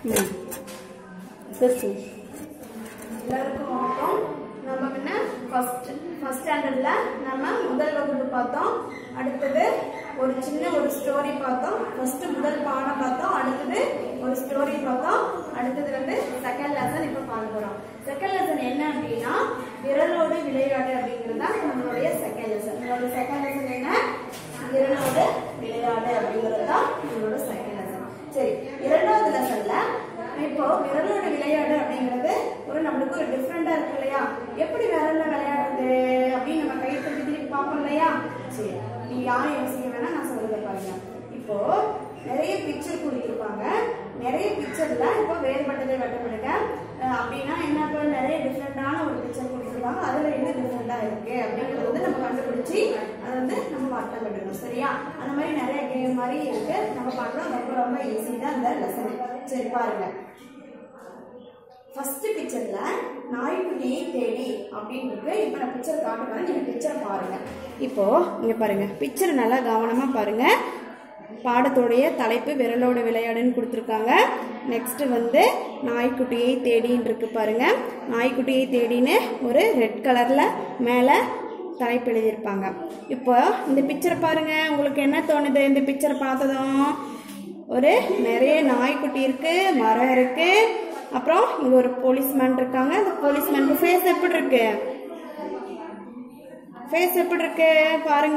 ம் பேசு எல்லாருக்கும் வணக்கம் நம்ம முன்ன ஃபர்ஸ்ட் ஃபர்ஸ்ட் ஸ்டாண்டர்ட்ல நம்ம முதல் வகுப்பு பார்த்தோம் அடுத்தது ஒரு சின்ன ஒரு ஸ்டோரி பார்த்தோம் ஃபர்ஸ்ட் முதல் பாடம் பார்த்தோம் அடுத்தது ஒரு ஸ்டோரி பார்த்தோம் அடுத்தது வந்து செகண்ட் லெசன் இப்போ பார்க்க போறோம் செகண்ட் லெசன் என்ன அப்படின்னா விரலோடு விளையாடு அப்படிங்கிறது தான் நம்மளுடைய செகண்ட் லெசன் நம்மளோட செகண்ட் லெசன் என்ன விரலோடு விளையாடு அப்படிங்கிறது தான் நம்மளோட செகண்ட் லெசன் சரி இரண்டாவது லெசன்ல இப்போ விரலோட விளையாடு அப்படிங்கிறது ஒரு நம்மளுக்கு ஒரு டிஃப்ரெண்டா இருக்கு இல்லையா எப்படி விரல்ல விளையாடுறது அப்படின்னு நம்ம கை தட்டி திருப்பி பார்ப்போம் இல்லையா சரி நீங்க யாரும் யோசிக்க வேணாம் நான் சொல்றத பாருங்க இப்போ நிறைய பிக்சர் கொடுத்துருப்பாங்க நிறைய பிக்சர்ல இப்போ வேறுபட்டதை வட்டப்படுங்க அஹ் அப்படின்னா என்ன இப்போ நிறைய டிஃப்ரெண்டான ஒரு பிக்சர் கொடுத்துருப்பாங்க அதுல என்ன டிஃப்ரெண்டா இருக்கு அப்படிங்கறத வந்து நம்ம கண்டுபிடிச்சி அதை வந்து நம்ம வட்டம் விடணும் சரியா அந்த மாதிரி நிறைய கேம் மாதிரி இருக்கு நம்ம பார்க்கலாம் ரொம்ப ரொம்ப ஈஸி தான் இந்த லெசன் சரி பாருங்க ஃபர்ஸ்ட் பிக்சர்ல நாய்க்குட்டியை தேடி அப்படின்னு இருக்கு இப்போ நான் பிக்சர் காட்டுறேன் நீங்க பிக்சரை பாருங்க இப்போ இங்க பாருங்க பிக்சர் நல்லா கவனமா பாருங்க பாடத்தோடைய தலைப்பு விரலோட விளையாடுன்னு கொடுத்துருக்காங்க நெக்ஸ்ட் வந்து நாய்க்குட்டியை தேடின்னு இருக்கு பாருங்க நாய்க்குட்டியை தேடின்னு ஒரு ரெட் கலர்ல மேலே தலைப்பு எழுதியிருப்பாங்க இப்போ இந்த பிக்சரை பாருங்க உங்களுக்கு என்ன தோணுது இந்த பிக்சரை பார்த்ததும் ஒரு நிறைய நாய்க்குட்டி இருக்கு மரம் இருக்கு அப்புறம் இங்க ஒரு போலீஸ்மேன் இருக்காங்க அந்த போலீஸ்மேனுக்கு ஃபேஸ் எப்படி இருக்கு ஃபேஸ் எப்படி இருக்கு பாருங்க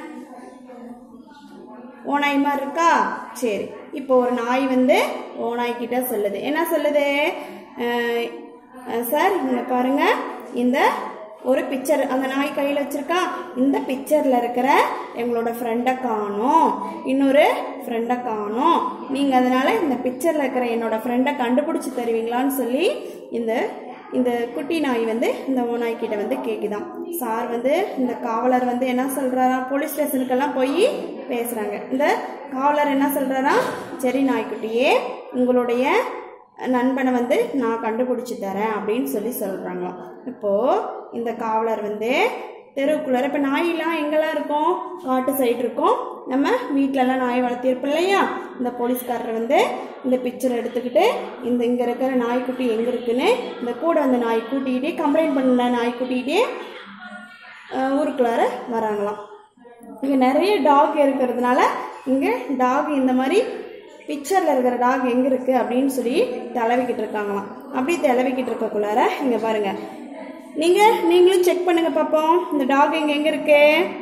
ஓநாய் மாதிரி இருக்கா சரி இப்போ ஒரு நாய் வந்து ஓநாய் கிட்ட சொல்லுது என்ன சொல்லுது அஹ், அஹ், சார் இங்க பாருங்க இந்த ஒரு பிக்சர் அந்த நாய் கையில் வச்சிருக்கா இந்த பிக்சர்ல இருக்கிற எங்களோட ஃப்ரெண்டை காணோம் இன்னொரு ஃப்ரெண்டை காணோம் நீங்கள் அதனால இந்த பிக்சர்ல இருக்கிற என்னோட ஃப்ரெண்டை கண்டுபிடிச்சி தருவீங்களான்னு சொல்லி இந்த இந்த குட்டி நாய் வந்து இந்த ஓநாய் கிட்ட வந்து கேக்குதாம் சார் வந்து இந்த காவலர் வந்து என்ன சொல்றாரா போலீஸ் ஸ்டேஷனுக்கெல்லாம் போய் பேசுறாங்க இந்த காவலர் என்ன சொல்றாரா சரி நாய்க்குட்டியே உங்களுடைய நண்பனை வந்து நான் கண்டுபிடிச்சி தரேன் அப்படின்னு சொல்லி சொல்றாங்களாம் இப்போ இந்த காவலர் வந்து தெருவுக்குள்ளார இப்போ நாயெல்லாம் எங்கெல்லாம் இருக்கும் காட்டு சைடு இருக்கும் நம்ம வீட்டிலலாம் நாய் வளர்த்திருப்போம் இல்லையா இந்த போலீஸ்காரர் வந்து இந்த பிக்சர் எடுத்துக்கிட்டு இந்த இங்கே இருக்கிற நாய்க்குட்டி எங்கே இருக்குன்னு இந்த கூட அந்த நாய் கூட்டிகிட்டே கம்ப்ளைண்ட் பண்ண நாய் கூட்டிகிட்டே அஹ், ஊருக்குள்ளார வராங்களாம் இங்கே நிறைய டாக் இருக்கிறதுனால இங்கே டாக் இந்த மாதிரி பிக்சரில் இருக்கிற டாக் எங்கே இருக்குது அப்படின்னு சொல்லி தடவிக்கிட்டு இருக்காங்களாம் அப்படி தடவிக்கிட்டு இருக்கக்குள்ளார இங்கே பாருங்கள் நீங்கள் நீங்களும் செக் பண்ணுங்க பார்ப்போம் இந்த டாக் எங்கே எங்கே இருக்கு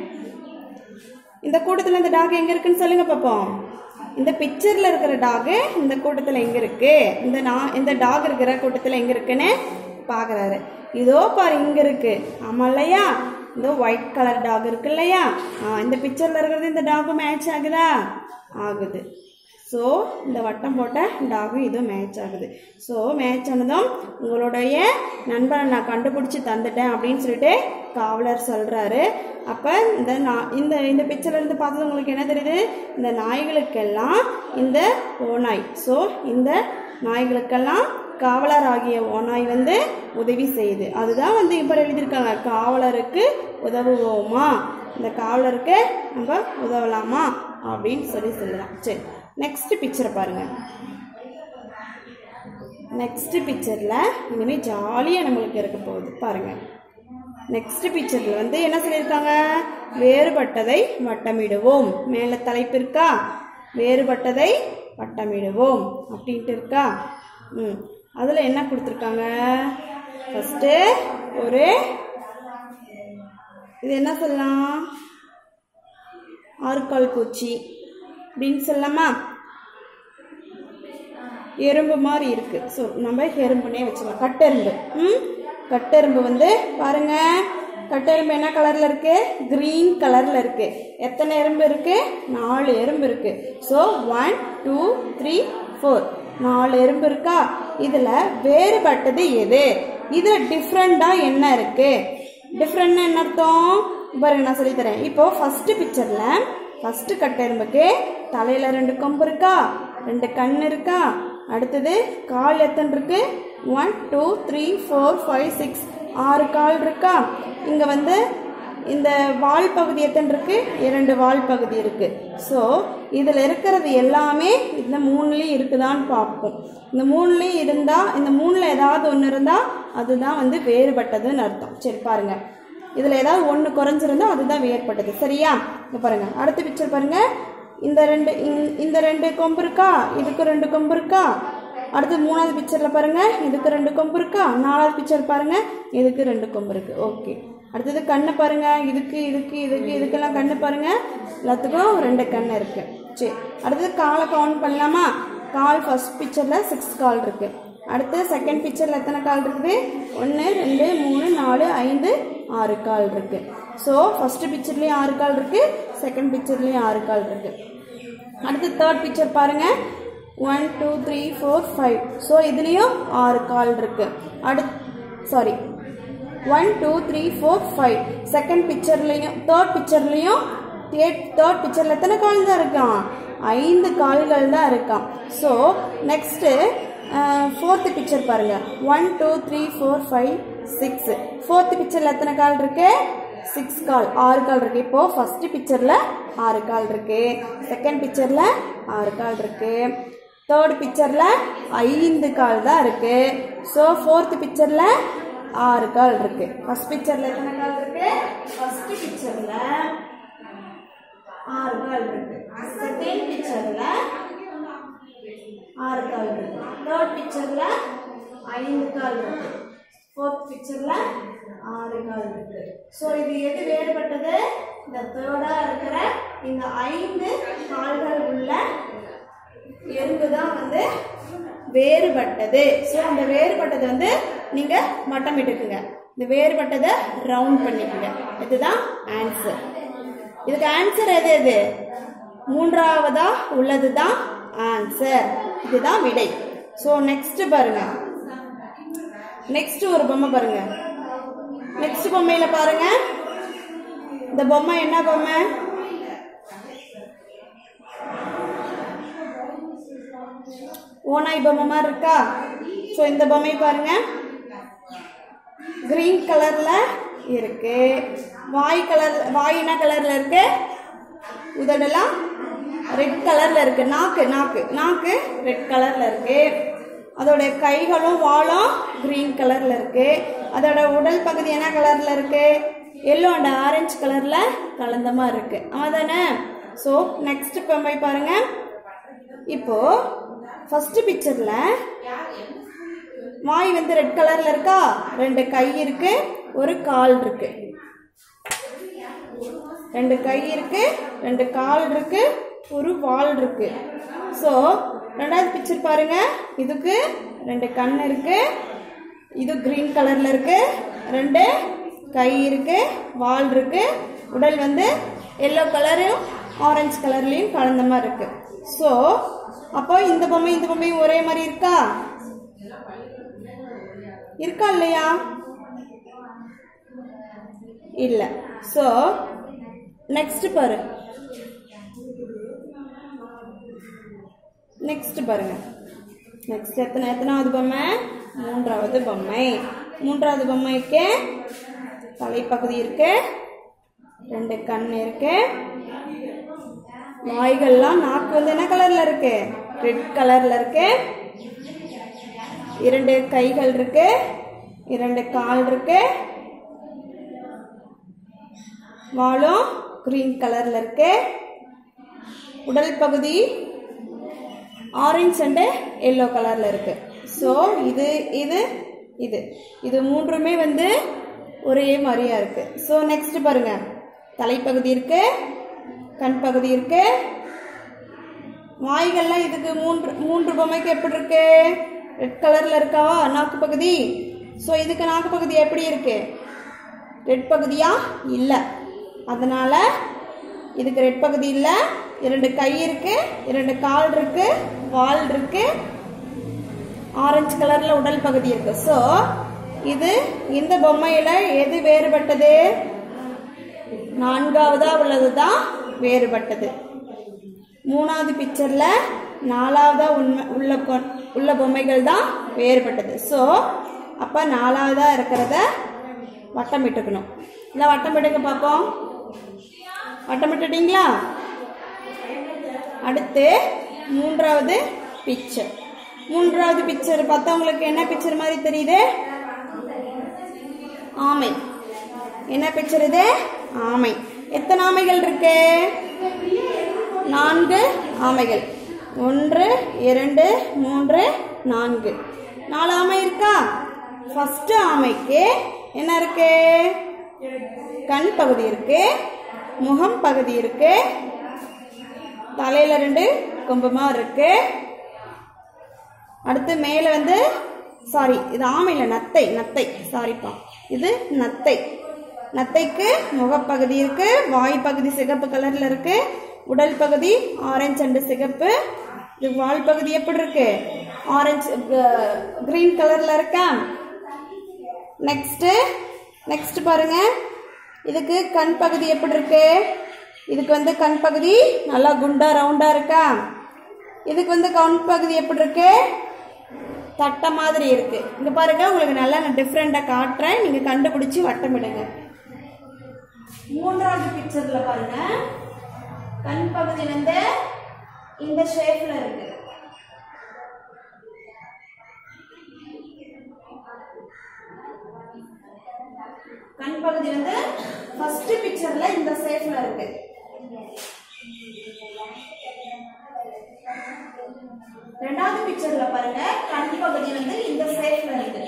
இந்த கூட்டத்தில் இந்த டாக் எங்கே இருக்குன்னு சொல்லுங்க பார்ப்போம் இந்த பிக்சரில் இருக்கிற டாகு இந்த கூட்டத்தில் எங்கே இருக்கு இந்த நான் இந்த டாக் இருக்கிற கூட்டத்தில் எங்கே இருக்குன்னு பார்க்குறாரு இதோ பாரு இங்கே இருக்கு ஆமா இல்லையா இந்த ஒயிட் கலர் டாக் இருக்கு இல்லையா ஆ, இந்த பிக்சரில் இருக்கிறது இந்த டாகு மேட்ச் ஆகுதா ஆகுது ஸோ இந்த வட்டம் போட்ட டாகும் இதுவும் மேட்ச் ஆகுது ஸோ மேட்ச் ஆனதும் உங்களுடைய நண்பனை நான் கண்டுபிடிச்சி தந்துட்டேன் அப்படின்னு சொல்லிட்டு காவலர் சொல்கிறாரு அப்போ இந்த நா- இந்த இந்த picture ல இருந்து பார்த்தது உங்களுக்கு என்ன தெரியுது இந்த நாய்களுக்கெல்லாம் இந்த ஓநாய் ஸோ இந்த நாய்களுக்கெல்லாம் காவலர் ஆகிய ஓநாய் வந்து உதவி செய்யுது அதுதான் வந்து இப்போ எழுதியிருக்காங்க காவலருக்கு உதவுவோமா இந்த காவலருக்கு நம்ம உதவலாமா அப்படின்னு சொல்லி சொல்லலாம் சரி நெக்ஸ்ட் பிக்சரை பாருங்க நெக்ஸ்ட் பிக்சரில் இனிமேல் ஜாலியாக நம்மளுக்கு இருக்க போகுது பாருங்க நெக்ஸ்ட் பிக்சரில் வந்து என்ன சொல்லியிருக்காங்க வேறுபட்டதை வட்டமிடுவோம் மேலே தலைப்பு இருக்கா வேறுபட்டதை வட்டமிடுவோம் அப்படின்ட்டு இருக்கா ம் அதில் என்ன கொடுத்துருக்காங்க ஃபஸ்ட்டு ஒரு இது என்ன சொல்லலாம் ஆறுகால் பூச்சி அப்படின்னு சொல்லலாமா எறும்பு மாதிரி இருக்கு ஸோ நம்ம எறும்புனே வச்சுக்கலாம் கட்டெரும்பு ம் கட்டெரும்பு வந்து பாருங்க கட்டெரும்பு என்ன கலர்ல இருக்கு கிரீன் கலர்ல இருக்கு எத்தனை எறும்பு இருக்கு நாலு எறும்பு இருக்கு so one two three four நாலு எறும்பு இருக்கா இதுல வேறுபட்டது எது இதுல டிஃப்ரெண்டா என்ன இருக்கு டிஃப்ரெண்ட்னா என்ன அர்த்தம் பாருங்க நான் சொல்லி தரேன் இப்போ ஃபர்ஸ்ட் பிக்சர்ல ஃபர்ஸ்ட் கட்டெரும்புக்கு தலையில ரெண்டு கொம்பு இருக்கா ரெண்டு கண் இருக்கா அடுத்தது கால் எத்தனை இருக்கு one two three four five six ஆறு கால் இருக்கா இங்க வந்து இந்த வால் பகுதி எத்தனை இருக்கு இரண்டு வால் பகுதி இருக்கு ஸோ இதில் இருக்கிறது எல்லாமே இந்த மூணுலேயும் இருக்குதான்னு பார்ப்போம் இந்த மூணுலேயும் இருந்தால் இந்த மூணில் ஏதாவது ஒன்று இருந்தால் அதுதான் வந்து வேறுபட்டதுன்னு அர்த்தம் சரி பாருங்க இதில் ஏதாவது ஒன்று குறைஞ்சிருந்தா அதுதான் வேறுபட்டது சரியா இங்க பாருங்க அடுத்த பிக்சர் பாருங்க இந்த ரெண்டு இந்த- இந்த ரெண்டு கொம்பு இருக்கா இதுக்கு ரெண்டு கொம்பு இருக்கா அடுத்து மூணாவது பிக்சரில் பாருங்க இதுக்கு ரெண்டு கொம்பு இருக்கா நாலாவது பிக்சர் பாருங்க இதுக்கு ரெண்டு கொம்பு இருக்கு ஓகே அடுத்தது கண்ணு பாருங்க இதுக்கு இதுக்கு இதுக்கு இதுக்கெல்லாம் கண்ணு பாருங்க எல்லாத்துக்கும் ரெண்டு கண்ணு இருக்கு சரி அடுத்தது காலை கவுண்ட் பண்ணலாமா கால் ஃபர்ஸ்ட் பிக்சரில் சிக்ஸ் கால் இருக்கு அடுத்து செகண்ட் பிக்சரில் எத்தனை கால் இருக்குது ஒன்று ரெண்டு மூணு நாலு ஐந்து ஆறு கால் இருக்கு ஸோ ஃபர்ஸ்ட் பிக்சர்லேயும் ஆறு கால் இருக்கு செகண்ட் பிக்சர்லேயும் ஆறு கால் இருக்கு அடுத்து தேர்ட் பிக்சர் பாருங்க one two three four five so இதுலேயும் ஆறு கால் இருக்கு அடுத் sorry one two three four five second பிக்சர்லையும் தேர்ட் பிக்சர்லையும் தேர்ட் பிக்சரில் எத்தனை கால் தான் இருக்கான் ஐந்து கால்கள் தான் இருக்கான் ஸோ நெக்ஸ்ட்டு ஃபோர்த்து பிக்சர் பாருங்க one two three four five six fourth பிக்சரில் எத்தனை கால் இருக்கு சிக்ஸ் கால் ஆறு கால் இருக்கு இப்போ ஃபர்ஸ்ட் பிக்சர்ல ஆறு கால் இருக்கு செகண்ட் பிக்சர்ல ஆறு கால் இருக்கு தேர்ட் பிக்சர்ல ஐந்து கால் தான் இருக்கு ஸோ ஃபோர்த் பிக்சர்ல ஆறு கால் இருக்கு ஃபர்ஸ்ட் பிக்சர்ல எத்தனை கால் இருக்கு ஃபர்ஸ்ட் பிக்சர்ல ஆறு கால் இருக்கு செகண்ட் பிக்சர்ல ஆறு கால் இருக்கு தேர்ட் பிக்சர்ல ஐந்து கால் இருக்கு ஃபோர்த் பிக்சர்ல ஆறு கால் இருக்கு ஸோ இது எது வேறுபட்டது இந்த தேர்டா இருக்கிற இந்த ஐந்து கால்கள் உள்ள எறும்பு தான் வந்து வேறுபட்டது ஸோ அந்த வேறுபட்டது வந்து நீங்க மட்டம் இட்டுக்குங்க இந்த வேறுபட்டதை ரவுண்ட் பண்ணிக்கோங்க இதுதான் ஆன்சர் இதுக்கு ஆன்சர் எது எது மூன்றாவதா உள்ளது தான் ஆன்சர் இதுதான் விடை ஸோ நெக்ஸ்ட் பாருங்க நெக்ஸ்ட் ஒரு பொம்மை பாருங்க நெக்ஸ்ட் பொம்மையில பாருங்க இந்த பொம்மை என்ன பொம்மை ஓனாய் பொம்மை மாதிரி இருக்கா ஸோ இந்த பொம்மை பாருங்க கிரீன் கலர்ல இருக்கு வாய் கலர் வாய் என்ன கலர்ல இருக்கு உதடெல்லாம் ரெட் கலர்ல இருக்கு நாக்கு நாக்கு நாக்கு ரெட் கலர்ல இருக்கு அதோட கைகளும் வாலும் கிரீன் கலர்ல இருக்கு அதோட உடல் பகுதி என்ன கலர்ல இருக்கு எல்லோ அண்ட் ஆரஞ்சு கலர்ல கலந்த மாதிரி இருக்கு அதானே ஸோ நெக்ஸ்ட் பொம்மை பாருங்க இப்போ ஃபர்ஸ்ட் பிக்சர்ல வாய் வந்து ரெட் கலர்ல இருக்கா ரெண்டு கை இருக்கு ஒரு கால் இருக்கு ரெண்டு கை இருக்கு ரெண்டு கால் இருக்கு ஒரு வால் இருக்கு ஸோ ரெண்டாவது பிக்சர் பாருங்க இதுக்கு ரெண்டு கண் இருக்கு இது கிரீன் கலர்ல இருக்கு ரெண்டு கை இருக்கு வால் இருக்கு உடல் வந்து எல்லோ கலரும் ஆரஞ்சு கலர்லயும் கலந்த மாதிரி இருக்கு ஸோ அப்போ இந்த பொம்மை இந்த பொம்மையும் ஒரே மாதிரி இருக்கா இருக்கா இல்லையா இல்ல சோ நெக்ஸ்ட் பாரு நெக்ஸ்ட் பாருங்க நெக்ஸ்ட் எத்தனை எத்தனாவது பொம்மை மூன்றாவது பொம்மை மூன்றாவது பொம்மைக்கு தலைப்பகுதி இருக்கு ரெண்டு கண் இருக்கு வாய்கள்லாம் நாக்கு வந்து என்ன கலர்ல இருக்கு ரெட் கலர்ல இருக்கு இரண்டு கைகள் இருக்கு இரண்டு கால் இருக்கு வாலும் கிரீன் கலர்ல இருக்கு உடல் பகுதி ஆரஞ்சு அண்ட் எல்லோ கலர்ல இருக்கு ஸோ இது இது இது இது மூன்றுமே வந்து ஒரே மாதிரியா இருக்கு ஸோ நெக்ஸ்ட் பாருங்க தலைப்பகுதி இருக்கு கண் பகுதி இருக்கு வாய்கள்லாம் இதுக்கு மூன்று மூன்று பொம்மைக்கு எப்படி இருக்கு ரெட் கலர்ல இருக்காவா நாக்கு பகுதி ஸோ இதுக்கு நாக்கு பகுதி எப்படி இருக்கு ரெட் பகுதியா இல்லை அதனால இதுக்கு ரெட் பகுதி இல்லை இரண்டு கை இருக்கு இரண்டு கால் இருக்கு வால் இருக்கு ஆரஞ்சு கலர்ல உடல் பகுதி இருக்கு ஸோ இது இந்த பொம்மையில எது வேறுபட்டது நான்காவதா உள்ளது தான் வேறுபட்டது மூணாவது பிக்சர்ல நாலாவதா உண்மை உள்ள கொ- உள்ள பொம்மைகள் தான் வேறுபட்டது ஸோ அப்ப நாலாவதா இருக்கிறத வட்டமிட்டுக்கணும் இந்த வட்டம் விடுங்க பார்ப்போம் வட்டம் விட்டுட்டீங்களா அடுத்து மூன்றாவது பிக்சர் மூன்றாவது பிக்சர் பார்த்தா உங்களுக்கு என்ன பிக்சர் மாதிரி தெரியுது ஆமை என்ன பிக்சர் இது ஆமை எத்தனை ஆமைகள் இருக்கு நான்கு ஆமைகள் ஒன்று இரண்டு மூன்று நான்கு நாலு ஆமை இருக்கா ஃபர்ஸ்ட் ஆமைக்கு என்ன இருக்கு கண் பகுதி இருக்கு முகம் பகுதி இருக்கு தலையில ரெண்டு கொம்புமா இருக்கு அடுத்து மேல வந்து சாரி இது ஆமையில நத்தை நத்தை சாரிப்பா இது நத்தை நத்தைக்கு முகப்பகுதி இருக்கு வாய் பகுதி சிகப்பு கலர்ல இருக்கு உடல் பகுதி ஆரஞ்சு அண்டு சிகப்பு இது வால் பகுதி எப்படி இருக்கு ஆரஞ்சு கிரீன் கலர்ல இருக்கா நெக்ஸ்ட் நெக்ஸ்ட் பாருங்க இதுக்கு கண் பகுதி எப்படி இருக்கு இதுக்கு வந்து கண் பகுதி நல்லா குண்டா ரவுண்டா இருக்கா இதுக்கு வந்து கண் பகுதி எப்படி இருக்கு தட்டை மாதிரி இருக்கு இங்க பாருங்க உங்களுக்கு நல்லா நான் டிஃப்ரெண்டா காட்டுறேன் நீங்க கண்டுபிடிச்சு வட்டமிடுங்க மூன்றாவது பிக்சர்ல பாருங்க கண் பகுதி வந்து இந்த ஷேப்ல இருக்கு கண் பகுதி வந்து ஃபர்ஸ்ட் பிக்சர்ல இந்த ஷேப்ல இருக்கு ரெண்டாவது பிக்சர்ல பாருங்க கண் பகுதி வந்து இந்த ஷேப்ல இருக்கு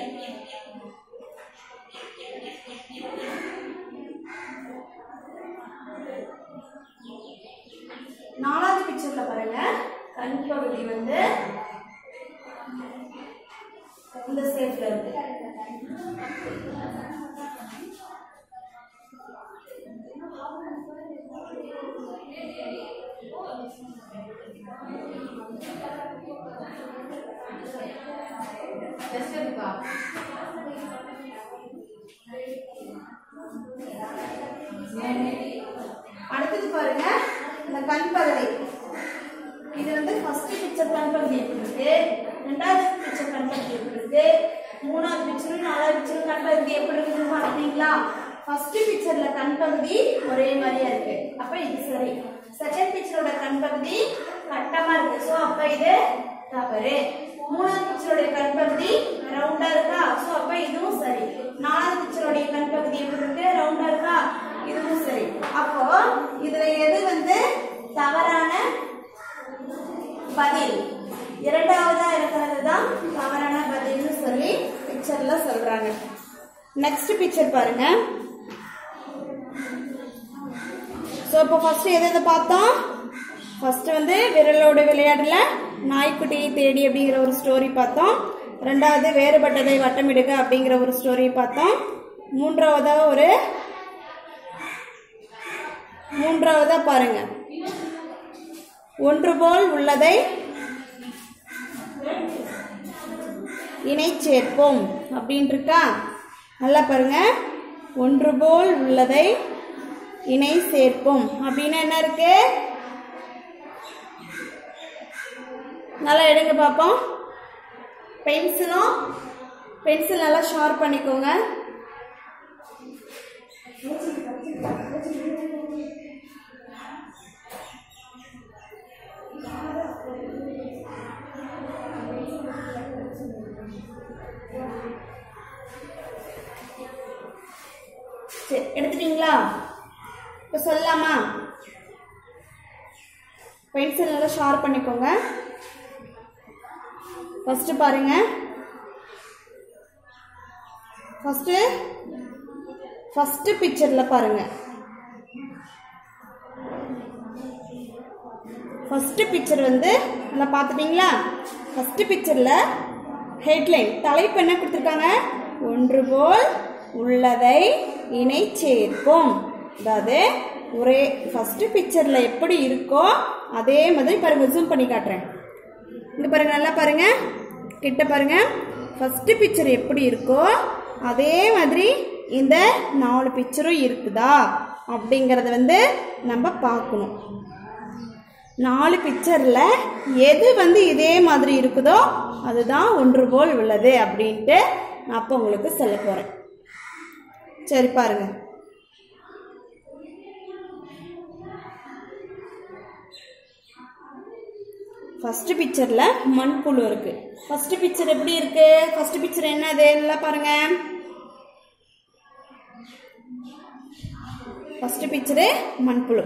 நாலாவது பிக்சர்ல பாருங்க கண் பகுதி வந்து இந்த ஷேப்ல இருக்கு அடுத்தது பாருங்க இந்த கண் பகுதி இது வந்து ஃபர்ஸ்ட் பிக்சர் கண் பகுதி எப்படி இருக்கு ரெண்டாவது பிக்சர் கண் பகுதி எப்படி இருக்கு மூணாவது பிக்சரும் நாலாவது பிக்சரும் கண் பகுதி எப்படி இருக்குன்னு பார்த்தீங்களா ஃபர்ஸ்ட் பிக்சர்ல கண் பகுதி ஒரே மாதிரியா இருக்கு அப்ப இது சரி செகண்ட் பிக்சரோட கண் பகுதி கட்டமா இருக்கு சோ அப்ப இது தவறு மூணாவது பிக்சரோட கண் பகுதி ரவுண்டா இருக்கா சோ அப்ப இதுவும் சரி நாலாவது பிக்சரோட கண் பகுதி எப்படி இருக்கு ரவுண்டா இருக்கா இதுவும் சரி அப்போ இதுல எது வந்து தவறான பதில் இரண்டாவதா இருக்கிறது தான் தவறான பதில்னு சொல்லி பிக்சர்ல சொல்றாங்க நெக்ஸ்ட் பிக்சர் பாருங்க ஸோ இப்போ ஃபர்ஸ்ட் எதை எதை பார்த்தோம் ஃபர்ஸ்ட் வந்து விரலோட விளையாடல நாய்க்குட்டியை தேடி அப்படிங்கிற ஒரு ஸ்டோரி பார்த்தோம் ரெண்டாவது வேறுபட்டதை வட்டமிடுக அப்படிங்கிற ஒரு ஸ்டோரி பார்த்தோம் மூன்றாவதா ஒரு மூன்றாவதா பாருங்க ஒன்று போல் உள்ளதை இணை சேர்ப்போம் அப்படின்னு இருக்கா நல்லா பாருங்க ஒன்று போல் உள்ளதை இணை சேர்ப்போம் அப்படின்னு என்ன இருக்கு நல்லா எடுங்க பார்ப்போம் பென்சிலும் பென்சில் நல்லா ஷார்ப் பண்ணிக்கோங்க சரி எடுத்துட்டீங்களா இப்போ சொல்லலாமா பென்சில் நல்லா ஷார்ப் பண்ணிக்கோங்க ஃபஸ்ட்டு பாருங்க ஃபஸ்ட்டு ஃபஸ்ட்டு பிக்சரில் பாருங்க ஃபஸ்ட்டு பிக்சர் வந்து நல்லா பார்த்துட்டீங்களா ஃபஸ்ட்டு பிக்சரில் ஹெட்லைன் தலைப்பு என்ன கொடுத்துருக்காங்க ஒன்று போல் உள்ளதை இணை சேர்ப்போம் அதாவது ஒரே ஃபஸ்ட்டு பிக்சரில் எப்படி இருக்கோ அதே மாதிரி பாருங்க ஜூம் பண்ணி காட்டுறேன் இங்க பாருங்க நல்லா பாருங்க கிட்ட பாருங்க ஃபர்ஸ்ட் பிக்சர் எப்படி இருக்கோ அதே மாதிரி இந்த நாலு பிக்சரும் இருக்குதா அப்படிங்கறத வந்து நம்ம பார்க்கணும் நாலு பிக்சர்ல எது வந்து இதே மாதிரி இருக்குதோ அதுதான் ஒன்று போல் உள்ளது அப்படின்ட்டு நான் அப்போ உங்களுக்கு சொல்ல போறேன் சரி பாருங்க ஃபர்ஸ்ட் பிக்சர்ல மண்புழு இருக்கு ஃபர்ஸ்ட் பிக்சர் எப்படி இருக்கு ஃபர்ஸ்ட் பிக்சர் என்னது எல்லாம் பாருங்க ஃபர்ஸ்ட் பிக்சரு மண்புழு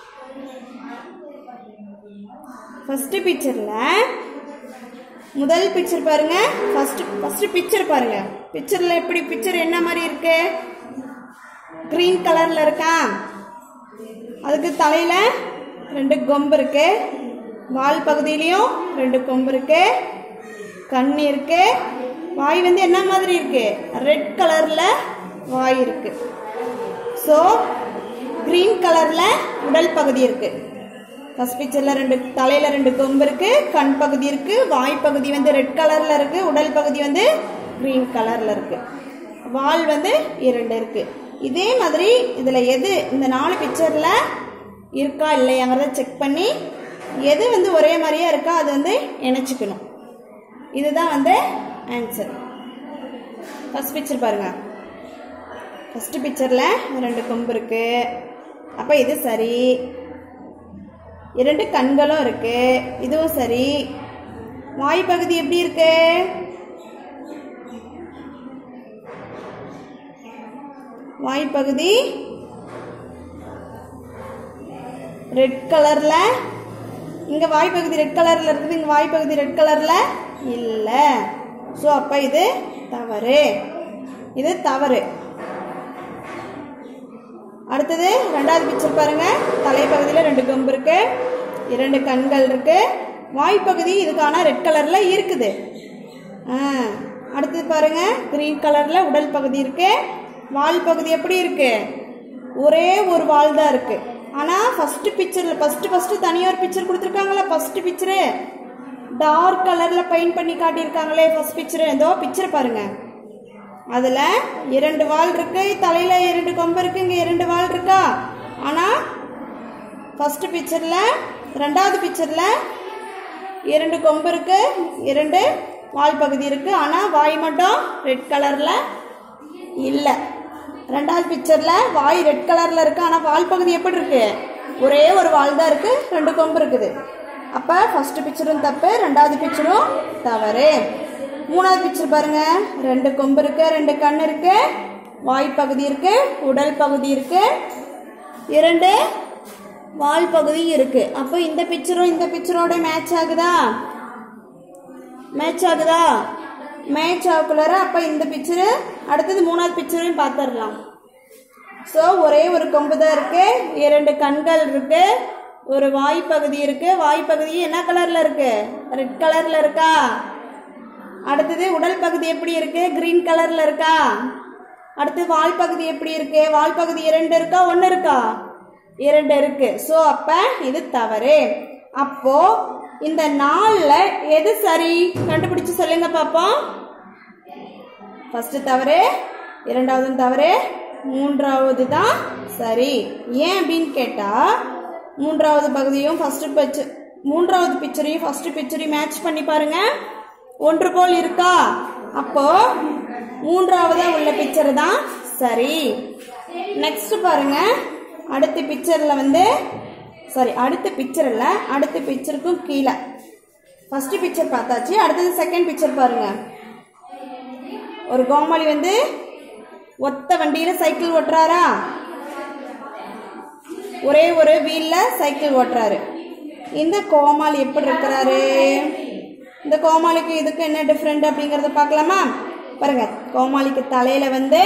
ஃபர்ஸ்ட் பிக்சர்ல முதல் பிக்சர் பாருங்க ஃபர்ஸ்ட் ஃபர்ஸ்ட் பிக்சர் பாருங்க பிக்சர்ல எப்படி பிக்சர் என்ன மாதிரி இருக்கு கிரீன் கலர்ல இருக்கா அதுக்கு தலையில ரெண்டு கொம்பு இருக்கு வால் பகுதியிலையும் ரெண்டு கொம்பு இருக்கு கண் இருக்கு வாய் வந்து என்ன மாதிரி இருக்கு ரெட் கலர்ல வாய் இருக்கு ஸோ கிரீன் கலர்ல உடல் பகுதி இருக்கு ஃபர்ஸ்ட் பிக்சர்ல ரெண்டு தலையில ரெண்டு கொம்பு இருக்கு கண் பகுதி இருக்கு வாய் பகுதி வந்து ரெட் கலர்ல இருக்கு உடல் பகுதி வந்து கிரீன் கலர்ல இருக்கு வால் வந்து இரண்டு இருக்கு இதே மாதிரி இதுல எது இந்த நாலு பிக்சர்ல இருக்கா இல்லையாங்கிறத செக் பண்ணி எது வந்து ஒரே மாதிரியா இருக்கா அது வந்து இணைச்சிக்கணும் இதுதான் வந்து ஆன்சர் ஃபர்ஸ்ட் பிக்சர் பாருங்க ஃபர்ஸ்ட் பிக்சர்ல ரெண்டு கொம்பு இருக்கு அப்ப இது சரி இரண்டு கண்களும் இருக்கு இதுவும் சரி வாய் பகுதி எப்படி இருக்கு வாய் பகுதி ரெட் கலர்ல இங்க வாய் பகுதி ரெட் கலர்ல இருக்குது இங்க வாய் பகுதி ரெட் கலர்ல இல்ல ஸோ அப்ப இது தவறு இது தவறு அடுத்தது ரெண்டாவது பிக்சர் பாருங்க தலைப்பகுதியில் ரெண்டு கொம்பு இருக்கு இரண்டு கண்கள் இருக்கு வாய்ப்பகுதி இதுக்கான ரெட் கலர்ல இருக்குது ஆ, அடுத்தது பாருங்க கிரீன் கலர்ல உடல் பகுதி இருக்கு வால் பகுதி எப்படி இருக்கு ஒரே ஒரு வால் தான் இருக்கு ஆனா ஃபர்ஸ்ட் பிக்சர்ல ஃபர்ஸ்ட் ஃபர்ஸ்ட் தனியா ஒரு பிக்சர் கொடுத்துருக்காங்களா ஃபர்ஸ்ட் பிக்சரு டார்க் கலர்ல பெயிண்ட் பண்ணி காட்டியிருக்காங்களே ஃபர்ஸ்ட் பிக்சர் ஏதோ பிக்சர் பாருங்க அதுல இரண்டு வால் இருக்கு தலையில இரண்டு கொம்பு இருக்கு இங்க இரண்டு வால் இருக்கா ஆனா ஃபர்ஸ்ட் பிக்சர்ல ரெண்டாவது பிக்சர்ல இரண்டு கொம்பு இருக்கு இரண்டு வால் பகுதி இருக்கு ஆனா வாய் மட்டும் ரெட் கலர்ல இல்ல ரெண்டாவது பிக்சர்ல வாய் ரெட் கலர்ல இருக்கு ஆனா வால் பகுதி எப்படி இருக்கு ஒரே ஒரு வால் தான் இருக்கு ரெண்டு கொம்பு இருக்குது அப்ப ஃபர்ஸ்ட் பிக்சரும் தப்பு ரெண்டாவது பிக்சரும் தவறு மூணாவது பிக்சர் பாருங்க ரெண்டு கொம்பு இருக்கு ரெண்டு கண் இருக்கு வாய் பகுதி இருக்கு உடல் பகுதி இருக்கு இரண்டு வால் பகுதி இருக்கு அப்போ இந்த பிக்சரும் இந்த பிக்சரோட மேட்ச் ஆகுதா மேட்ச் ஆகுதா மேட்ச் ஆகுக்குள்ளார அப்ப இந்த பிக்சரு அடுத்தது மூணாவது பிக்சரையும் பார்த்துடலாம் ஸோ ஒரே ஒரு கொம்பு தான் இருக்கு இரண்டு கண்கள் இருக்கு ஒரு வாய் பகுதி இருக்கு வாய் பகுதி என்ன கலர்ல இருக்கு ரெட் கலர்ல இருக்கா அடுத்தது உடல் பகுதி எப்படி இருக்கு கிரீன் கலர்ல இருக்கா அடுத்து வால் பகுதி எப்படி இருக்கு வால் பகுதி இரண்டு இருக்கா ஒன்று இருக்கா இரண்டு இருக்கு ஸோ அப்ப இது தவறு அப்போ இந்த நாள்ல எது சரி கண்டுபிடிச்சு சொல்லுங்க பாப்போம் ஃபர்ஸ்ட் தவறு இரண்டாவது தவறு மூன்றாவது தான் சரி ஏன் அப்படின்னு கேட்டா மூன்றாவது பகுதியும் ஃபர்ஸ்ட் பிக்சர் மூன்றாவது பிக்சரையும் ஃபர்ஸ்ட் பிக்சரையும் மேட்ச் பண்ணி பாருங்க ஒன்று போல் இருக்கா அப்போ மூன்றாவதா உள்ள பிக்சர் தான் சரி நெக்ஸ்ட் பாருங்க அடுத்த பிக்சர்ல வந்து சாரி அடுத்த பிக்சர்ல அடுத்த பிக்சருக்கும் கீழே ஃபர்ஸ்ட் பிக்சர் பார்த்தாச்சு அடுத்தது செகண்ட் பிக்சர் பாருங்க ஒரு கோமாளி வந்து ஒத்த வண்டியில சைக்கிள் ஓட்டுறாரா ஒரே ஒரு வீல்ல சைக்கிள் ஓட்டுறாரு இந்த கோமாளி எப்படி இருக்கிறாரு இந்த கோமாளிக்கு இதுக்கு என்ன டிஃப்ரெண்ட் அப்படிங்கறத பார்க்கலாமா பாருங்க கோமாளிக்கு தலையில வந்து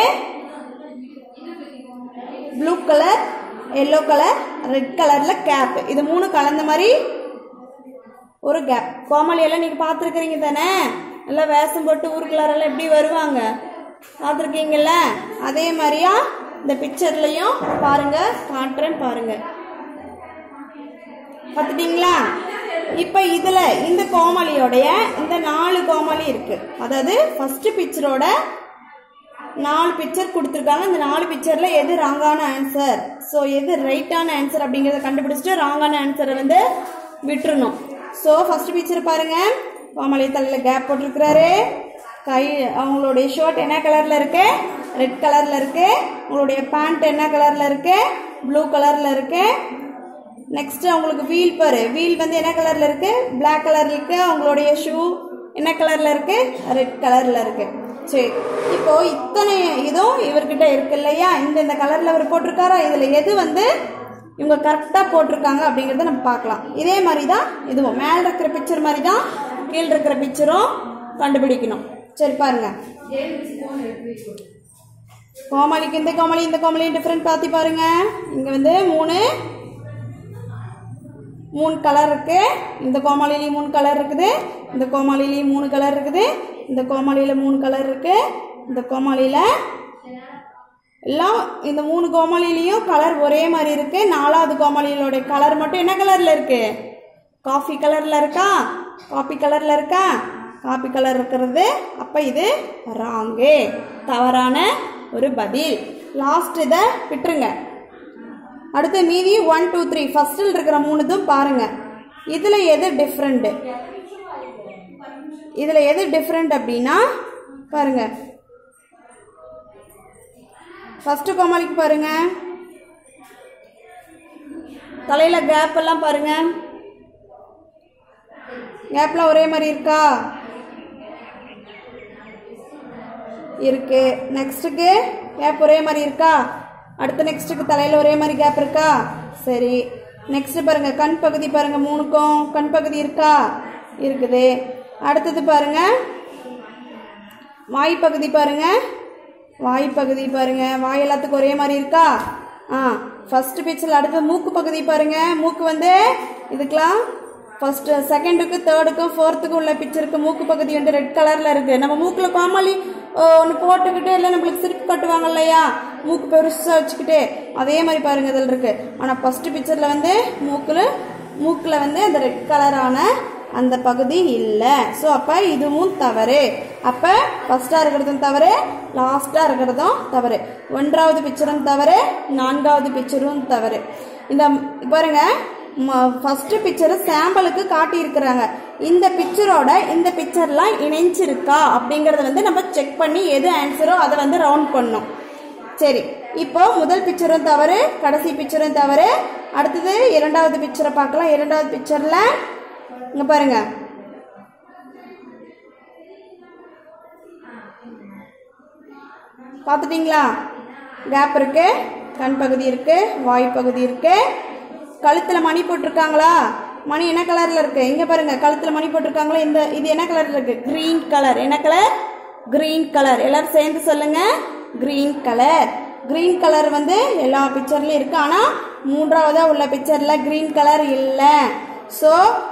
blue colour yellow colour red கலர்ல கேப் இது மூணு கலந்த மாதிரி ஒரு கேப் கோமாளி எல்லாம் நீங்க பார்த்துருக்கிறீங்க தானே நல்லா வேஷம் போட்டு ஊருக்குள்ளாரெல்லாம் எப்படி வருவாங்க பார்த்துருக்கீங்கல்ல அதே மாதிரியா இந்த பிக்சர்லயும் பாருங்க காட்டுறேன் பாருங்க பார்த்துட்டீங்களா இப்போ இதுல இந்த கோமாளியோடைய இந்த நாலு கோமாளி இருக்கு அதாவது ஃபர்ஸ்ட் பிக்சரோட நாலு பிக்சர் கொடுத்துருக்காங்க இந்த நாலு பிக்சர்ல எது ராங்கான ஆன்சர் ஸோ எது ரைட்டான ஆன்சர் அப்படிங்கறத கண்டுபிடிச்சிட்டு ராங்கான ஆன்சரை வந்து விட்டுறணும் ஸோ ஃபர்ஸ்ட் பிக்சர் பாருங்க கோமாளி தலையில கேப் போட்டிருக்கிறாரு கை அவங்களுடைய ஷர்ட் என்ன கலர்ல இருக்கு ரெட் கலர்ல இருக்கு உங்களுடைய பேண்ட் என்ன கலர்ல இருக்கு ப்ளூ கலர்ல இருக்கு நெக்ஸ்ட் அவங்களுக்கு வீல் பாரு வீல் வந்து என்ன கலர்ல இருக்கு Black கலர்ல இருக்கு அவங்களுடைய ஷூ என்ன கலர்ல இருக்கு ரெட் கலர்ல இருக்கு சரி இப்போ இத்தனை இதுவும் இவர்கிட்ட இருக்கு இல்லையா இந்த இந்த கலர்ல அவர் போட்டிருக்காரா இதுல எது வந்து இவங்க கரெக்டாக போட்டிருக்காங்க அப்படிங்கிறத நம்ம பார்க்கலாம் இதே மாதிரி தான் இதுவும் மேலே இருக்கிற பிக்சர் மாதிரி தான் கீழே இருக்கிற பிக்சரும் கண்டுபிடிக்கணும் சரி பாருங்க கோமாளிக்கு இந்த கோமாளி இந்த கோமாளி டிஃப்ரெண்ட் பார்த்து பாருங்க இங்க வந்து மூணு மூணு கலர் இருக்கு இந்த கோமாளிலையும் மூணு கலர் இருக்குது இந்த கோமாளிலையும் மூணு கலர் இருக்குது இந்த கோமாளியில மூணு கலர் இருக்கு இந்த கோமாளியில எல்லாம் இந்த மூணு கோமாளிலையும் கலர் ஒரே மாதிரி இருக்கு நாலாவது கோமாளியிலோட கலர் மட்டும் என்ன கலர்ல இருக்கு காஃபி கலர்ல இருக்கா காபி கலர்ல இருக்கா காபி கலர் இருக்கிறது அப்ப இது ராங்கே தவறான ஒரு பதில் லாஸ்ட் இதை விட்டுருங்க அடுத்து மீதி ஒன் டூ த்ரீ ஃபர்ஸ்டில் இருக்கிற மூணுதும் பாருங்க இதுல எது டிஃப்ரெண்ட் இதுல எது டிஃப்ரெண்ட் அப்படின்னா பாருங்க ஃபர்ஸ்ட் கோமாளிக்கு பாருங்க தலையில கேப் எல்லாம் பாருங்க கேப்லாம் ஒரே மாதிரி இருக்கா இருக்கு நெக்ஸ்ட்டுக்கு கேப் ஒரே மாதிரி இருக்கா அடுத்த நெக்ஸ்ட்டுக்கு தலையில ஒரே மாதிரி கேப் இருக்கா சரி நெக்ஸ்ட் பாருங்க கண் பகுதி பாருங்க மூணுக்கும் கண் பகுதி இருக்கா இருக்குது அடுத்தது பாருங்க வாய் பகுதி பாருங்க வாய் பகுதி பாருங்க வாய் எல்லாத்துக்கும் ஒரே மாதிரி இருக்கா ஆ ஃபர்ஸ்ட் பிக்சர்ல அடுத்து மூக்கு பகுதி பாருங்க மூக்கு வந்து இதுக்கெல்லாம் ஃபர்ஸ்ட் செகண்டுக்கு தேர்டுக்கும் ஃபோர்த்துக்கும் உள்ள பிக்சருக்கு மூக்கு பகுதி வந்து ரெட் கலர்ல இருக்கு நம்ம மூக்குல கோமாளி ஒன்று போட்டுக்கிட்டு இல்லை நம்மளுக்கு சிரிப்பு கட்டுவாங்க இல்லையா மூக்கு பெருசா வச்சுக்கிட்டு அதே மாதிரி பாருங்க இதில் இருக்கு ஆனால் ஃபர்ஸ்ட் பிக்சர்ல வந்து மூக்குல மூக்குல வந்து அந்த ரெட் கலரான அந்த பகுதி இல்லை ஸோ அப்போ இதுவும் தவறு அப்போ ஃபர்ஸ்டாக இருக்கிறதும் தவறு லாஸ்ட்டாக இருக்கிறதும் தவறு ஒன்றாவது பிக்சரும் தவறு நான்காவது பிக்சரும் தவறு இந்த பாருங்க ஃபர்ஸ்ட் பிக்சர் சாம்பிளுக்கு காட்டியிருக்கிறாங்க இந்த பிக்சரோட இந்த பிக்சர்லாம் இணைஞ்சிருக்கா அப்படிங்கறத வந்து நம்ம செக் பண்ணி எது ஆன்சரோ அதை வந்து ரவுண்ட் பண்ணோம் சரி இப்போ முதல் பிக்சரும் தவறு கடைசி பிக்சரும் தவறு அடுத்தது இரண்டாவது பிக்சரை பார்க்கலாம் இரண்டாவது பிக்சர்ல இங்க பாருங்க பார்த்துட்டீங்களா கேப் இருக்கு கண் பகுதி இருக்கு வாய் பகுதி இருக்கு கழுத்துல மணி போட்டிருக்காங்களா மணி என்ன கலர்ல இருக்கு இங்க பாருங்க கழுத்துல மணி போட்டிருக்காங்களா இந்த இது என்ன கலர்ல இருக்கு கிரீன் கலர் என்ன கலர் கிரீன் கலர் எல்லாரும் சேர்ந்து சொல்லுங்க கிரீன் கலர் கிரீன் கலர் வந்து எல்லா பிக்சர்லயும் இருக்கு ஆனா மூன்றாவதா உள்ள பிக்சர்ல கிரீன் கலர் இல்லை ஸோ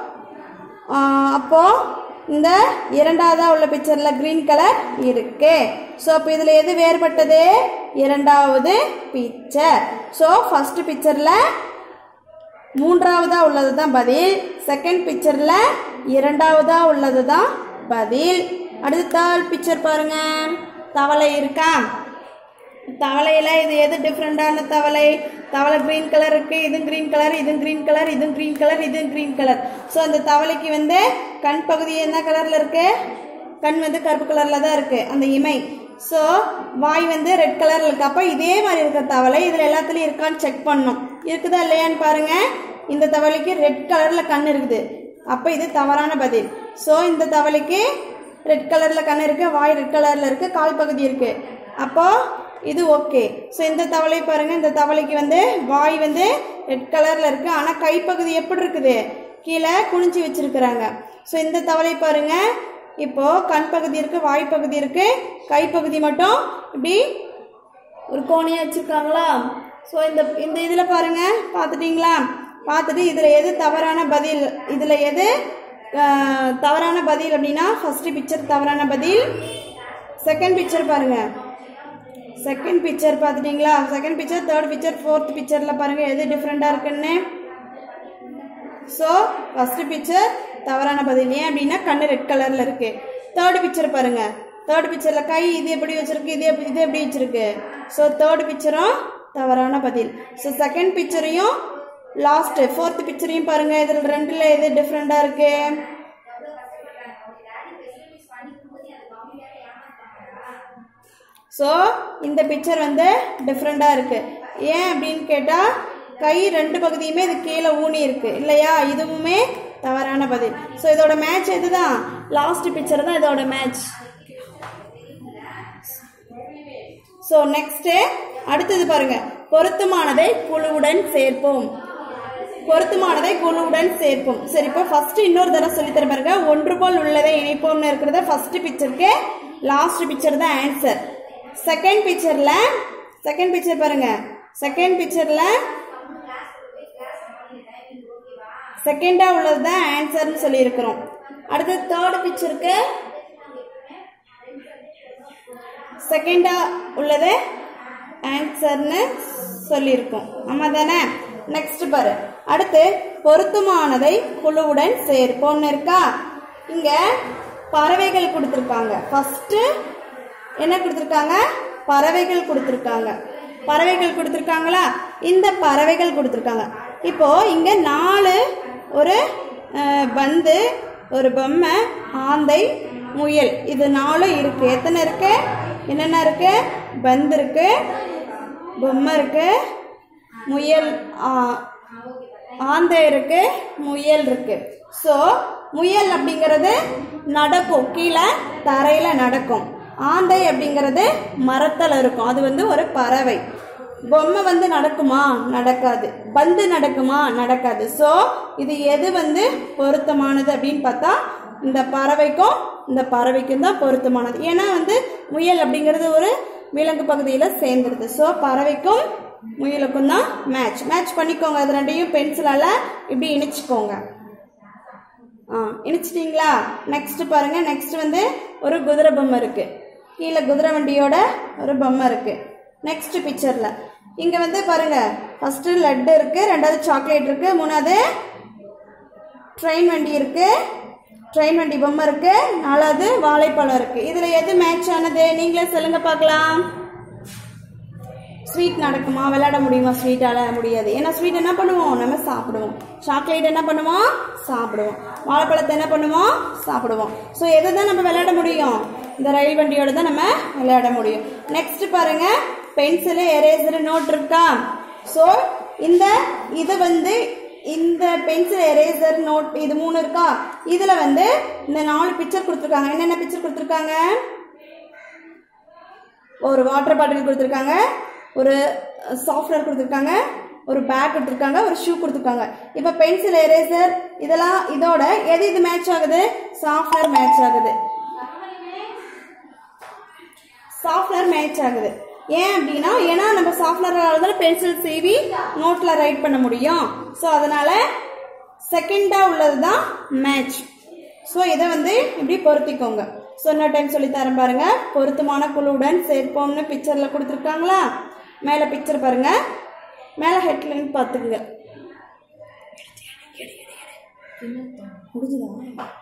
அப்போ இந்த இரண்டாவதா உள்ள பிக்சர்ல கிரீன் கலர் இருக்கு ஸோ அப்போ இதுல எது வேறுபட்டது இரண்டாவது பிக்சர் ஸோ ஃபர்ஸ்ட் பிக்சர்ல மூன்றாவதா உள்ளது தான் பதில் செகண்ட் பிக்சர்ல இரண்டாவதா உள்ளது தான் பதில் அடுத்து தேர்ட் பிக்சர் பாருங்க தவளை இருக்கா தவளையில இது எது டிஃப்ரெண்டான தவளை தவளை கிரீன் கலர் இருக்கு இது கிரீன் கலர் இது கிரீன் கலர் இது கிரீன் கலர் இது கிரீன் கலர் ஸோ அந்த தவளைக்கு வந்து கண் பகுதி என்ன கலர்ல இருக்கு கண் வந்து கருப்பு கலர்ல தான் இருக்கு அந்த இமை ஸோ வாய் வந்து ரெட் கலர்ல இருக்கு அப்போ இதே மாதிரி இருக்கிற தவளை இதுல எல்லாத்துலயும் இருக்கான்னு செக் பண்ணணும் இருக்குதா இல்லையான்னு பாருங்க இந்த தவளைக்கு ரெட் கலர்ல கண் இருக்குது அப்போ இது தவறான பதில் ஸோ இந்த தவளைக்கு ரெட் கலர்ல கண் இருக்கு வாய் ரெட் கலர்ல இருக்கு கால் பகுதி இருக்கு அப்போ இது ஓகே ஸோ இந்த தவளை பாருங்க இந்த தவளைக்கு வந்து வாய் வந்து ரெட் கலர்ல இருக்கு ஆனால் கைப்பகுதி எப்படி இருக்குது கீழே குனிஞ்சு வச்சிருக்கிறாங்க ஸோ இந்த தவளை பாருங்க இப்போ கண் பகுதி இருக்கு வாய் பகுதி இருக்கு கைப்பகுதி மட்டும் இப்படி ஒரு கோணையா வச்சிருக்காங்களா ஸோ இந்த இந்த இதில் பாருங்க பார்த்துட்டீங்களா பார்த்துட்டு இதில் எது தவறான பதில் இதில் எது ஆஹ், தவறான பதில் அப்படின்னா ஃபர்ஸ்ட் பிக்சர் தவறான பதில் செகண்ட் பிக்சர் பாருங்க செகண்ட் பிக்சர் பார்த்துட்டீங்களா second picture third picture fourth பிக்சரில் பாருங்க எது டிஃப்ரெண்ட்டாக இருக்குன்னு ஸோ ஃபர்ஸ்ட் பிக்சர் தவறான பதில் ஏன் அப்படின்னா கண்ணு ரெட் கலரில் இருக்கு தேர்ட் பிக்சர் பாருங்க தேர்ட் பிக்சரில் கை இது எப்படி வச்சிருக்கு இது எப்படி இது எப்படி வச்சிருக்கு ஸோ தேர்ட் பிக்சரும் தவறான பதில் ஸோ செகண்ட் பிக்சரையும் லாஸ்ட் ஃபோர்த் பிக்சரையும் பாருங்க இதில் ரெண்டுல எது டிஃப்ரெண்டாக இருக்கு ஸோ இந்த பிக்சர் வந்து டிஃப்ரெண்ட்டாக இருக்கு ஏன் அப்படின்னு கேட்டால் கை ரெண்டு பகுதியுமே இது கீழே ஊனி இருக்கு இல்லையா இதுவுமே தவறான பதில் ஸோ இதோட மேட்ச் எதுதான் லாஸ்ட் பிக்சர் தான் இதோட மேட்ச் ஸோ நெக்ஸ்ட் அடுத்தது பாருங்க பொருத்தமானதை குழுவுடன் சேர்ப்போம் பொருத்தமானதை குழுவுடன் சேர்ப்போம் சரி இப்போ ஃபர்ஸ்ட் இன்னொரு தடவை சொல்லி தர பாருங்க ஒன்று போல் உள்ளதை இணைப்போம்னு இருக்கிறத ஃபர்ஸ்ட் பிக்சருக்கு லாஸ்ட் பிக்சர் தான் ஆன்சர் செகண்ட் பிக்சர்ல செகண்ட் பிக்சர் பாருங்க செகண்ட் பிக்சர்ல செகண்டா உள்ளது தான் ஆன்சர்னு சொல்லியிருக்கிறோம் அடுத்து தேர்ட் பிக்சருக்கு செகண்டா உள்ளது ஆன்சர்னு சொல்லியிருக்கோம் ஆமா தானே நெக்ஸ்ட் பாரு அடுத்து பொருத்தமானதை குழுவுடன் சேர்ப்போம்னு இருக்கா இங்க பறவைகள் கொடுத்துருக்காங்க ஃபர்ஸ்ட் என்ன கொடுத்துருக்காங்க பறவைகள் கொடுத்துருக்காங்க பறவைகள் கொடுத்துருக்காங்களா இந்த பறவைகள் கொடுத்துருக்காங்க இப்போ இங்க நாலு ஒரு அஹ், பந்து ஒரு பொம்மை ஆந்தை முயல் இது நாலும் இருக்கு எத்தனை இருக்கு என்னென்ன இருக்கு பந்து இருக்கு பொம்மை இருக்கு முயல் ஆ, ஆந்தை இருக்கு முயல் இருக்கு ஸோ முயல் அப்படிங்கிறது நடக்கும் கீழே தரையில நடக்கும் ஆந்தை அப்படிங்கிறது மரத்தில் இருக்கும் அது வந்து ஒரு பறவை பொம்மை வந்து நடக்குமா நடக்காது பந்து நடக்குமா நடக்காது ஸோ இது எது வந்து பொருத்தமானது அப்படின்னு பார்த்தா இந்த பறவைக்கும் இந்த பறவைக்கும் தான் பொருத்தமானது ஏன்னா வந்து முயல் அப்படிங்கிறது ஒரு விலங்கு பகுதியில் சேர்ந்துருது ஸோ பறவைக்கும் முயலுக்கும் தான் மேட்ச் மேட்ச் பண்ணிக்கோங்க அது ரெண்டையும் பென்சிலால இப்படி இணைச்சிக்கோங்க ஆ இணைச்சிட்டிங்களா நெக்ஸ்ட் பாருங்க நெக்ஸ்ட் வந்து ஒரு குதிரை பொம்மை இருக்கு கீழே குதிரை வண்டியோட ஒரு பொம்மை இருக்கு நெக்ஸ்ட் பிக்சர்ல இங்க வந்து பாருங்க ஃபர்ஸ்ட் லட்டு இருக்கு ரெண்டாவது சாக்லேட் இருக்கு மூணாவது ட்ரெயின் வண்டி இருக்கு ட்ரெயின் வண்டி பொம்மை இருக்கு நாலாவது வாழைப்பழம் இருக்கு இதுல எது மேட்ச் ஆனது நீங்களே சொல்லுங்க பார்க்கலாம் ஸ்வீட் நடக்குமா விளையாட முடியுமா ஸ்வீட்டால முடியாது ஏன்னா ஸ்வீட் என்ன பண்ணுவோம் நம்ம சாப்பிடுவோம் சாக்லேட் என்ன பண்ணுவோம் சாப்பிடுவோம் வாழைப்பழத்தை என்ன பண்ணுவோம் சாப்பிடுவோம் ஸோ எதை தான் நம்ம விளையாட முடியும் இந்த ரயில் வண்டியோட தான் நம்ம விளையாட முடியும் நெக்ஸ்ட் பாருங்க பென்சிலு எரேசரு நோட் இருக்கா ஸோ இந்த இது வந்து இந்த பென்சில் எரேசர் நோட் இது மூணு இருக்கா இதுல வந்து இந்த நாலு பிக்சர் கொடுத்துருக்காங்க என்னென்ன பிக்சர் கொடுத்துருக்காங்க ஒரு வாட்டர் பாட்டில் கொடுத்துருக்காங்க ஒரு சாஃப்ட்வேர் கொடுத்துருக்காங்க ஒரு பேக் கொடுத்துருக்காங்க ஒரு ஷூ கொடுத்துருக்காங்க இப்போ பென்சில் எரேசர் இதெல்லாம் இதோட எது இது மேட்ச் ஆகுது சாஃப்ட்வேர் மேட்ச் ஆகுது சாஃப்ட்வேர் மேட்ச் ஆகுது ஏன் அப்படின்னா ஏன்னா நம்ம சாஃப்ட்வேரால தான் பென்சில் சீவி நோட்டில் ரைட் பண்ண முடியும் ஸோ அதனால செகண்டாக உள்ளது தான் மேட்ச் ஸோ இதை வந்து இப்படி பொருத்திக்கோங்க ஸோ இன்னொரு டைம் சொல்லி தரேன் பாருங்க பொருத்தமான குழுவுடன் சேர்ப்போம்னு பிக்சரில் கொடுத்துருக்காங்களா மேலே பிக்சர் பாருங்க மேலே ஹெட்லைன் பார்த்துக்குங்க முடிஞ்சுதா